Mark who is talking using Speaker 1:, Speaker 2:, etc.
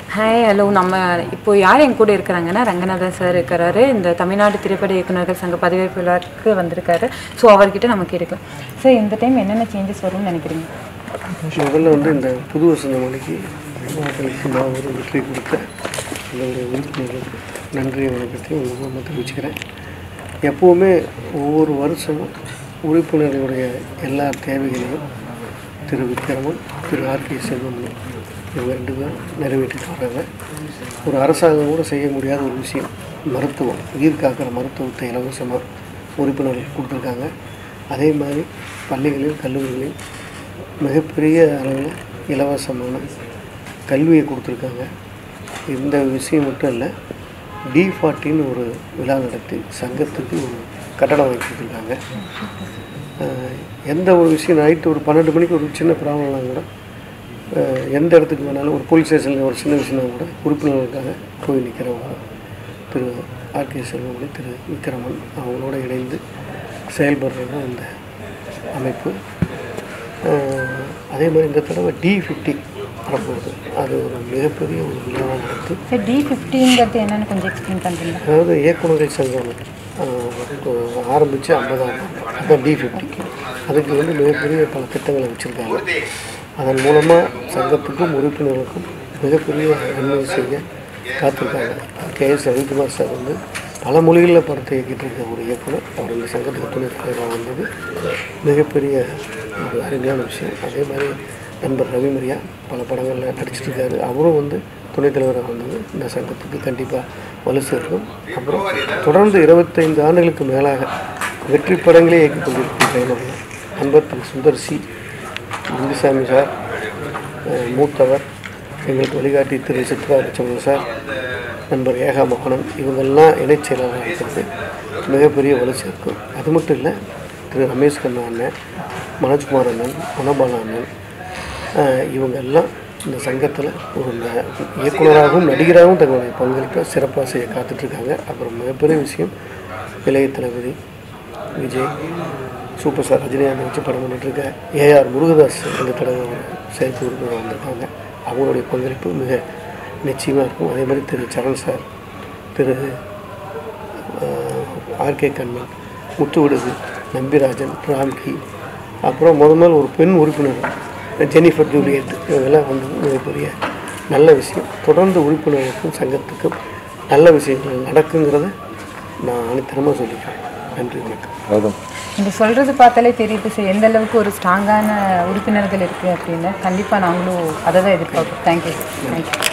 Speaker 1: hi hello நம்ம இப்போ யார் என் கூட இருக்கிறாங்கன்னா ரங்கநாதன் சார் இருக்கிறாரு இந்த தமிழ்நாடு திரைப்பட இயக்குநர்கள் சங்க பதவியேற்பு விழாவுக்கு வந்திருக்காரு ஸோ அவர்கிட்ட நம்ம கேட்கலாம் சார் இந்த டைம் என்னென்ன சேஞ்சஸ் வரும்னு நினைக்கிறீங்க
Speaker 2: முதல்ல வந்து இந்த புது வசந்த மணிக்கு மக்களுக்கு நான் ஒரு வெற்றி கொடுத்த எங்களுடைய உறுப்பினர்களுக்கு நன்றி வணக்கத்தையும் உங்கள் மூலமாக தெரிவிச்சுக்கிறேன் எப்போவுமே ஒவ்வொரு வருஷமும் உறுப்பினர்களுடைய எல்லா தேவைகளையும் திரு விக்ரமன் திரு ஆர் கே செல்வமணி இவங்க ரெண்டு பேரும் நிறைவேற்றிட்டு வர்றாங்க ஒரு அரசாங்கம் கூட செய்ய முடியாத ஒரு விஷயம் மருத்துவம் உயிர் காக்கிற மருத்துவத்தை இலவசமாக உறுப்பினர்கள் கொடுத்துருக்காங்க அதே மாதிரி பள்ளிகளில் கல்லூரிகளில் மிகப்பெரிய அளவில் இலவசமான கல்வியை கொடுத்துருக்காங்க இந்த விஷயம் மட்டும் இல்லை டி ஃபார்ட்டின்னு ஒரு விழா நடத்தி சங்கத்துக்கு ஒரு கட்டடம் வாங்கி கொடுத்துருக்காங்க அஹ் எந்த ஒரு விஷயம் நைட்டு ஒரு பன்னெண்டு மணிக்கு ஒரு சின்ன ப்ராப்ளம்னா கூட அஹ் எந்த இடத்துக்கு வேணாலும் ஒரு போலீஸ் ஸ்டேஷனில் ஒரு சின்ன விஷயம்னா கூட உறுப்பினர்களுக்காக போய் நிற்கிறவங்க திரு ஆர் கே செல்வமணி திரு விக்ரமன் அவங்களோட இணைந்து செயல்படுறது தான் இந்த அமைப்பு அஹ் அதே மாதிரி இந்த தடவை டி ஃபிஃப்டி வரப்போகுது அது ஒரு மிகப்பெரிய ஒரு விழாவாக நடத்து
Speaker 1: சார் டி ஃபிஃப்டிங்கிறது என்னன்னு கொஞ்சம் எக்ஸ்பிளைன் பண்ணுறீங்களா
Speaker 2: அதாவது இயக்குநர்கள் சங்கம் ஆரம்பித்து ஐம்பதாம் அதுதான் டி ஃபிஃப்டி அதுக்கு வந்து மிகப்பெரிய பல திட்டங்களை வச்சுருக்காங்க அதன் மூலமாக சங்கத்துக்கும் உறுப்பினர்களுக்கும் மிகப்பெரிய நன்மை செய்ய காத்திருக்காங்க கே எஸ் ரவிக்குமார் சார் வந்து பல மொழிகளில் படத்தை இயக்கிட்டு இருக்க ஒரு இயக்குனர் அவர் இந்த சங்கத்துக்கு துணைத் தலைவராக வந்தது மிகப்பெரிய ஒரு அருமையான விஷயம் அதே மாதிரி நண்பர் ரவிமரியா பல படங்களில் நடிச்சிட்டு இருக்காரு அவரும் வந்து துணைத் தலைவராக வந்தது இந்த சங்கத்துக்கு கண்டிப்பாக வலு சேர்க்கும் அப்புறம் தொடர்ந்து இருபத்தைந்து ஆண்டுகளுக்கு மேலாக வெற்றி படங்களே இயக்கிக் கொண்டிருக்கும் ட்ரெயினர்கள் நண்பர் திரு சுந்தர் சி குருசாமி சார் அஹ் மூத்தவர் எங்களுக்கு வழிகாட்டி திரு சித்ரா லட்சுமணன் சார் நண்பர் ஏகா மோகனன் இவங்கெல்லாம் இணைச் செயலாளராக இருக்கிறது மிகப்பெரிய வலு சேர்க்கும் அது மட்டும் இல்லை திரு ரமேஷ் கண்ணா அண்ணன் மனோஜ்குமார் அண்ணன் மனோபாலா அண்ணன் அஹ் இவங்க எல்லாம் இந்த சங்கத்தில் ஒரு ந- இயக்குனராகவும் நடிகராகவும் தங்களுடைய பங்களிப்பை சிறப்பாக செய்ய காத்துட்ருக்காங்க அப்புறம் மிகப்பெரிய விஷயம் இளைய தளபதி விஜய் சூப்பர் ஸ்டார் ரஜினிகாந்த் வச்சு படம் பண்ணிட்டுருக்க ஏஆர் முருகதாஸ் இந்த தடவை ஒரு செயற்கை உறுப்பினர் வந்திருக்காங்க அவங்களுடைய பங்களிப்பு மிக நிச்சயமாக இருக்கும் அதே மாதிரி திரு சரண் சார் திரு ஆர்கே கண்ணன் முத்துவிடுது நம்பிராஜன் ராம்கி அப்புறம் முத முதல் ஒரு பெண் உறுப்பினர் ஜெனிஃபர் ஜூலியட் இவங்கெல்லாம் வந்து மிகப்பெரிய நல்ல விஷயம் தொடர்ந்து உறுப்பினர்களுக்கும் சங்கத்துக்கும் நல்ல விஷயங்கள் நடக்குங்கிறத நான் அனைத்தனமாக சொல்லிக்கிறேன் நன்றி வணக்கம்
Speaker 3: கௌதம்
Speaker 1: நீங்கள் சொல்கிறது பார்த்தாலே தெரியுது சார் எந்த அளவுக்கு ஒரு ஸ்ட்ராங்கான உறுப்பினர்கள் இருக்குது அப்படின்னு கண்டிப்பாக நாங்களும் அதை தான் எதிர்பார்ப்போம் தேங்க்யூ தேங்க்யூ